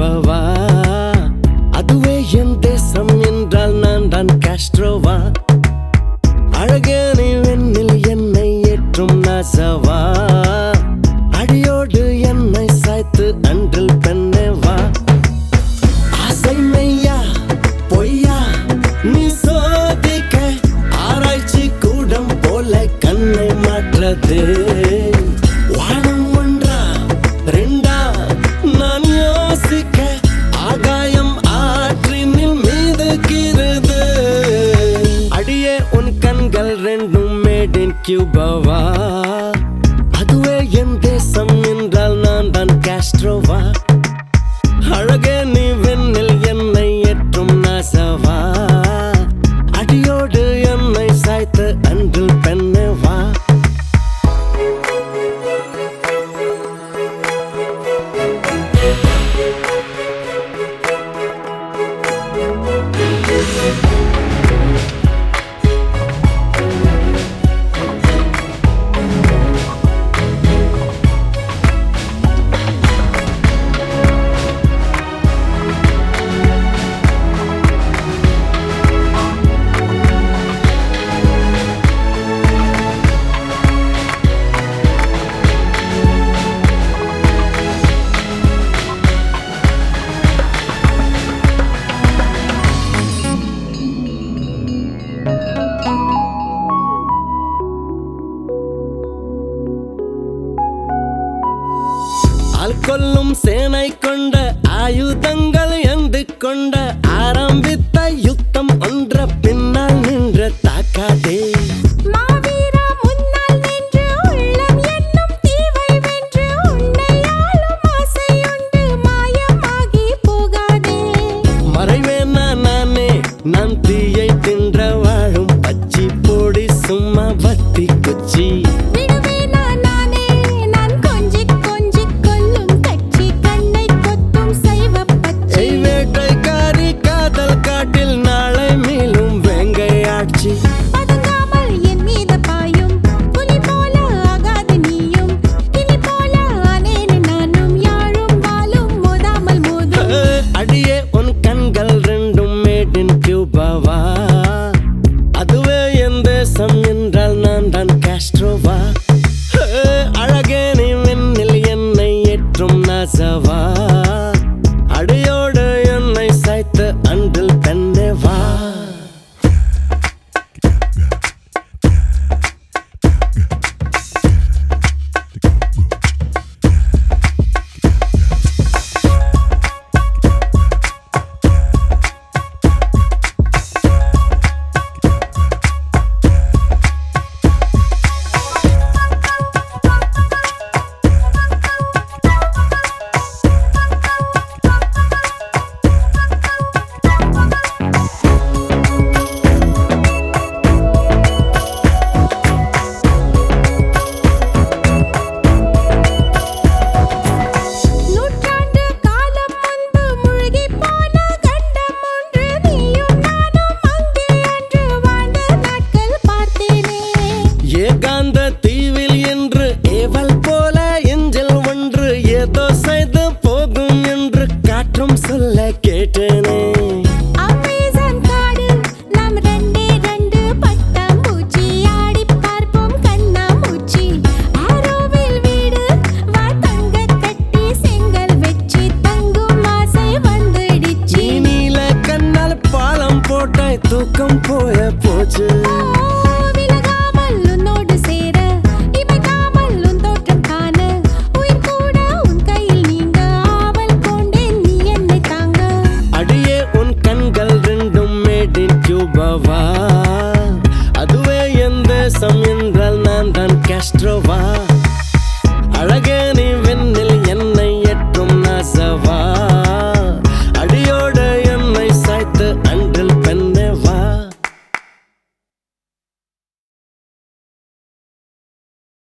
கியூபாவா அதுவே என் தேசம் என்றால் நான் தான் காஸ்ட்ரோவா அழகே நீ வெண்ணில் என்னை ஏற்றும் நாசவா அடியோடு என்னை சாய்த்து அன்றில் பெண்ணே வா ஆசை மெய்யா பொய்யா நீ சோதிக்க ஆராய்ச்சி கூடம் போல கண்ணை மாற்றது வானம் ஒன்றா ரெண்டா நான் யோசிக்க ஆகாயம் ஆற்றினில் மீதுகிறது அடியே உன் கண்கள் ரெண்டும் மேட் இன் கியூபாவா அதுவே என் தேசம் என்றால் நான் தான் காஸ்ட்ரோவா அழகே நீ வெண்ணில் என்னை ஏற்றும் நாசவா அடியோடு என்னை சாய்த்து அன்றில் பெண்ணே வா ஆள் கொல்லும் சேனை கொண்ட ஆயுதங்கள் எந்து கொண்ட ஆரம்பித்த யுத்தம் ஒன்ற பின்னால் நின்ற தாக்காதே மாவீரா முன்னால் நின்று உள்ளம் என்னும் தீவை வென்று உன்னை ஆளும் ஆசையுண்டு மாயமாகி போகாதே மறைவேனா நானே நான் தீயை தின்ற வாழும் பச்சி போடி சும்மா பத்தி குச்சி விடுவேனா நானே நான் கொஞ்சிக் கொஞ்சிக் கொல்லும் கட்சி கண்ணை கொத்தும் சைவ பச்சை எய் வேட்டைக்காரி காதல் காட்டில் நாளை மேலும் வேங்கை ஆட்சி பதுங்காமல் என் மீது பாயும் புலி போல ஆகாது நீயும் கிளி போல ஆனேன் நானும் யாழும் வாளும் மோதாமல் மோதும் அடியே உன் கண்கள் ரெண்டும் மேட் இன் கியூபாவா அதுவே என் தேசம் என்றால் நான் தான் காஸ்ட்ரோவா அழகே நீ வெண்ணில் என்னை ஏற்றும் நாசவா அடியோடு என்னை சாய்த்து அன்றில் பெண்ணே வா நூற்றாண்டு காலம் முன்பு முழுகிப் போன கண்டம் ஒன்று நீயும் நானும் அங்கே அன்று வாழ்ந்த நாட்கள் பார்த்தேனே ஏகாந்த